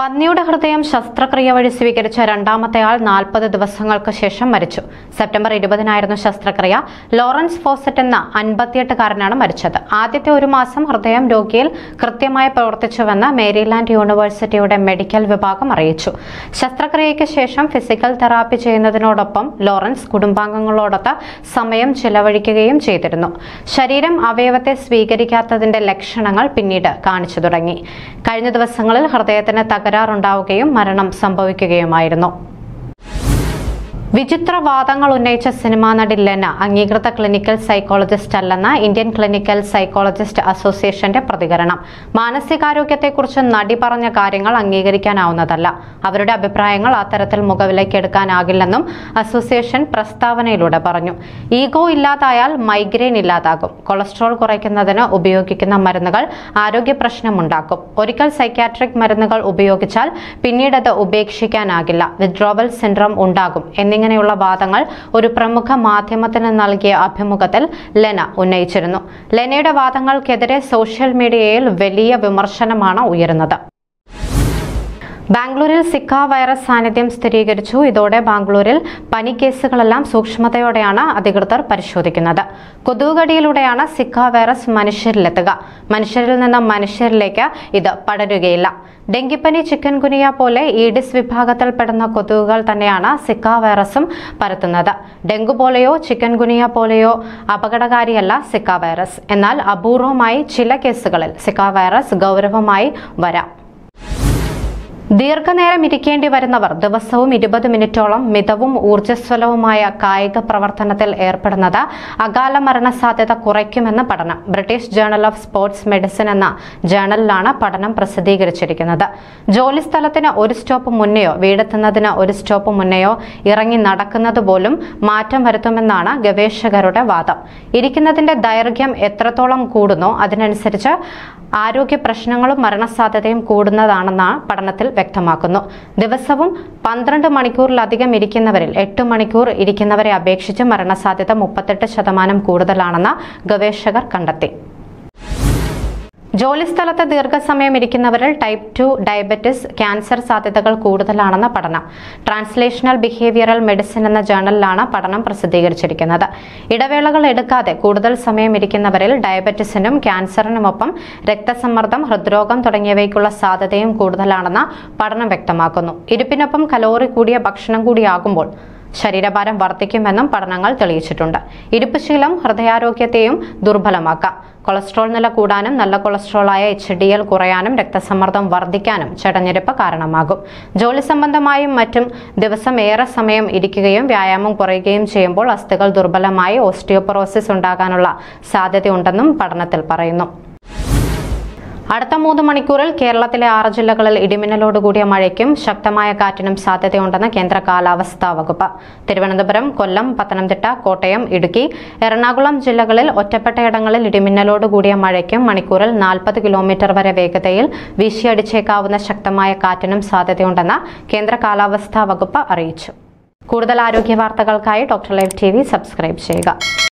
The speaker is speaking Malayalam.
പന്നിയുടെ ഹൃദയം ശസ്ത്രക്രിയ വഴി സ്വീകരിച്ച രണ്ടാമത്തെ ആൾ നാൽപ്പത് ദിവസങ്ങൾക്ക് ശേഷം മരിച്ചു സെപ്റ്റംബർ ഇരുപതിനായിരുന്നു ശസ്ത്രക്രിയ ലോറൻസ് ഫോസറ്റ് എന്ന അൻപത്തിയെട്ടുകാരനാണ് മരിച്ചത് ആദ്യത്തെ ഒരു മാസം ഹൃദയം രോഗിയിൽ കൃത്യമായി പ്രവർത്തിച്ചുവെന്ന് മേരിലാൻഡ് യൂണിവേഴ്സിറ്റിയുടെ മെഡിക്കൽ വിഭാഗം അറിയിച്ചു ശസ്ത്രക്രിയയ്ക്ക് ശേഷം ഫിസിക്കൽ തെറാപ്പി ചെയ്യുന്നതിനോടൊപ്പം ലോറൻസ് കുടുംബാംഗങ്ങളോടൊത്ത് സമയം ചിലവഴിക്കുകയും ചെയ്തിരുന്നു ശരീരം അവയവത്തെ സ്വീകരിക്കാത്തതിന്റെ ലക്ഷണങ്ങൾ പിന്നീട് കാണിച്ചു തുടങ്ങി കഴിഞ്ഞ ദിവസങ്ങളിൽ ഹൃദയത്തിന് തകരാറുണ്ടാവുകയും മരണം സംഭവിക്കുകയുമായിരുന്നു വിചിത്ര വാദങ്ങൾ ഉന്നയിച്ച സിനിമാ നടി ലെന അംഗീകൃത ക്ലിനിക്കൽ സൈക്കോളജിസ്റ്റ് അല്ലെന്ന ഇന്ത്യൻ ക്ലിനിക്കൽ സൈക്കോളജിസ്റ്റ് അസോസിയേഷന്റെ പ്രതികരണം മാനസികാരോഗ്യത്തെക്കുറിച്ച് നടി പറഞ്ഞ കാര്യങ്ങൾ അംഗീകരിക്കാനാവുന്നതല്ല അവരുടെ അഭിപ്രായങ്ങൾ അത്തരത്തിൽ മുഖവിലേക്ക് എടുക്കാനാകില്ലെന്നും അസോസിയേഷൻ പ്രസ്താവനയിലൂടെ പറഞ്ഞു ഈഗോ ഇല്ലാതായാൽ മൈഗ്രെയിൻ ഇല്ലാതാകും കൊളസ്ട്രോൾ കുറയ്ക്കുന്നതിന് ഉപയോഗിക്കുന്ന മരുന്നുകൾ ആരോഗ്യ പ്രശ്നമുണ്ടാക്കും ഒരിക്കൽ സൈക്യാട്രിക് മരുന്നുകൾ ഉപയോഗിച്ചാൽ പിന്നീട് അത് ഉപേക്ഷിക്കാനാകില്ല വിത്ഡ്രോവൽ സിൻഡ്രോം ഉണ്ടാകും എന്നിങ്ങനെയുള്ള വാദങ്ങൾ ഒരു പ്രമുഖ മാധ്യമത്തിന് നൽകിയ അഭിമുഖത്തിൽ ലെന ഉന്നയിച്ചിരുന്നു ലെനയുടെ വാദങ്ങൾക്കെതിരെ സോഷ്യൽ മീഡിയയിൽ വലിയ വിമർശനമാണ് ഉയരുന്നത് ബാംഗ്ലൂരിൽ സിക്ക വൈറസ് സാന്നിധ്യം സ്ഥിരീകരിച്ചു ഇതോടെ ബാംഗ്ലൂരിൽ പനി കേസുകളെല്ലാം സൂക്ഷ്മതയോടെയാണ് അധികൃതർ പരിശോധിക്കുന്നത് കൊതുകുകടിയിലൂടെയാണ് സിക്ക വൈറസ് മനുഷ്യരിലെത്തുക മനുഷ്യരിൽ നിന്ന് മനുഷ്യരിലേക്ക് ഇത് പടരുകയില്ല ഡെങ്കിപ്പനി ചിക്കൻ ഗുനിയ പോലെ ഈഡിസ് വിഭാഗത്തിൽപ്പെടുന്ന കൊതുകുകൾ തന്നെയാണ് സിക്ക വൈറസും പരത്തുന്നത് ഡെങ്കു പോലെയോ ചിക്കൻ ഗുനിയ പോലെയോ അപകടകാരിയല്ല സിക്ക വൈറസ് എന്നാൽ അപൂർവമായി ചില കേസുകളിൽ സിക്ക വൈറസ് ഗൗരവമായി വരാം ദീർഘനേരം ഇരിക്കേണ്ടി വരുന്നവർ ദിവസവും ഇരുപത് മിനിറ്റോളം മിതവും ഊർജ്ജസ്വലവുമായ കായിക പ്രവർത്തനത്തിൽ ഏർപ്പെടുന്നത് അകാല മരണസാധ്യത കുറയ്ക്കുമെന്ന് പഠനം British journal of sports medicine എന്ന ജേണലിലാണ് പഠനം പ്രസിദ്ധീകരിച്ചിരിക്കുന്നത് ജോലിസ്ഥലത്തിന് ഒരു സ്റ്റോപ്പ് മുന്നെയോ വീടെത്തുന്നതിന് ഒരു സ്റ്റോപ്പ് മുന്നെയോ ഇറങ്ങി നടക്കുന്നത് പോലും മാറ്റം വരുത്തുമെന്നാണ് ഗവേഷകരുടെ വാദം ഇരിക്കുന്നതിന്റെ ദൈർഘ്യം എത്രത്തോളം കൂടുന്നോ അതിനനുസരിച്ച് ആരോഗ്യ പ്രശ്നങ്ങളും മരണസാധ്യതയും കൂടുന്നതാണെന്ന് പഠനത്തിൽ വ്യക്തമാക്കുന്നു ദിവസവും പന്ത്രണ്ട് മണിക്കൂറിലധികം ഇരിക്കുന്നവരിൽ എട്ട് മണിക്കൂർ ഇരിക്കുന്നവരെ അപേക്ഷിച്ച് മരണസാധ്യത മുപ്പത്തെട്ട് ശതമാനം കൂടുതലാണെന്ന് ഗവേഷകർ കണ്ടെത്തി ജോലിസ്ഥലത്ത് ദീർഘസമയം ഇരിക്കുന്നവരിൽ ടൈപ്പ് ടു ഡയബറ്റിസ് ക്യാൻസർ സാധ്യതകൾ കൂടുതലാണെന്ന പഠനം ട്രാൻസ്ലേഷണൽ ബിഹേവിയറൽ മെഡിസിൻ എന്ന ജേണലിലാണ് പഠനം പ്രസിദ്ധീകരിച്ചിരിക്കുന്നത് ഇടവേളകൾ എടുക്കാതെ കൂടുതൽ സമയം ഇരിക്കുന്നവരിൽ ഡയബറ്റിസിനും ക്യാൻസറിനുമൊപ്പം രക്തസമ്മർദ്ദം ഹൃദ്രോഗം തുടങ്ങിയവയ്ക്കുള്ള സാധ്യതയും കൂടുതലാണെന്ന് പഠനം വ്യക്തമാക്കുന്നു ഇരിപ്പിനൊപ്പം കലോറി കൂടിയ ഭക്ഷണം കൂടിയാകുമ്പോൾ ശരീരഭാരം വർദ്ധിക്കുമെന്നും പഠനങ്ങൾ തെളിയിച്ചിട്ടുണ്ട് ഇരിപ്പുശീലം ഹൃദയാരോഗ്യത്തെയും ദുർബലമാക്കാം കൊളസ്ട്രോൾ നില കൂടാനും നല്ല കൊളസ്ട്രോളായ എച്ച് ഡി എൽ കുറയാനും രക്തസമ്മർദ്ദം വർദ്ധിക്കാനും ചടഞ്ഞിരിപ്പ് കാരണമാകും ജോലി സംബന്ധമായും മറ്റും ദിവസം ഏറെ സമയം ഇരിക്കുകയും വ്യായാമം കുറയുകയും ചെയ്യുമ്പോൾ അസ്ഥികൾ ദുർബലമായി ഓസ്റ്റിയോപൊറോസിസ് ഉണ്ടാകാനുള്ള സാധ്യതയുണ്ടെന്നും പഠനത്തിൽ പറയുന്നു അടുത്ത മൂന്ന് മണിക്കൂറിൽ കേരളത്തിലെ ആറ് ജില്ലകളിൽ ഇടിമിന്നലോടുകൂടിയ മഴയ്ക്കും ശക്തമായ കാറ്റിനും സാധ്യതയുണ്ടെന്ന് കേന്ദ്ര കാലാവസ്ഥാ വകുപ്പ് തിരുവനന്തപുരം കൊല്ലം പത്തനംതിട്ട കോട്ടയം ഇടുക്കി എറണാകുളം ജില്ലകളിൽ ഒറ്റപ്പെട്ടയിടങ്ങളിൽ ഇടിമിന്നലോടുകൂടിയ മഴയ്ക്കും മണിക്കൂറിൽ നാൽപ്പത് കിലോമീറ്റർ വരെ വേഗതയിൽ വീശിയടിച്ചേക്കാവുന്ന ശക്തമായ കാറ്റിനും സാധ്യതയുണ്ടെന്ന് കേന്ദ്ര കാലാവസ്ഥാ വകുപ്പ് അറിയിച്ചു കൂടുതൽ ആരോഗ്യ വാർത്തകൾക്കായി ഡോക്ടർ ലൈവ് ടി സബ്സ്ക്രൈബ് ചെയ്യുക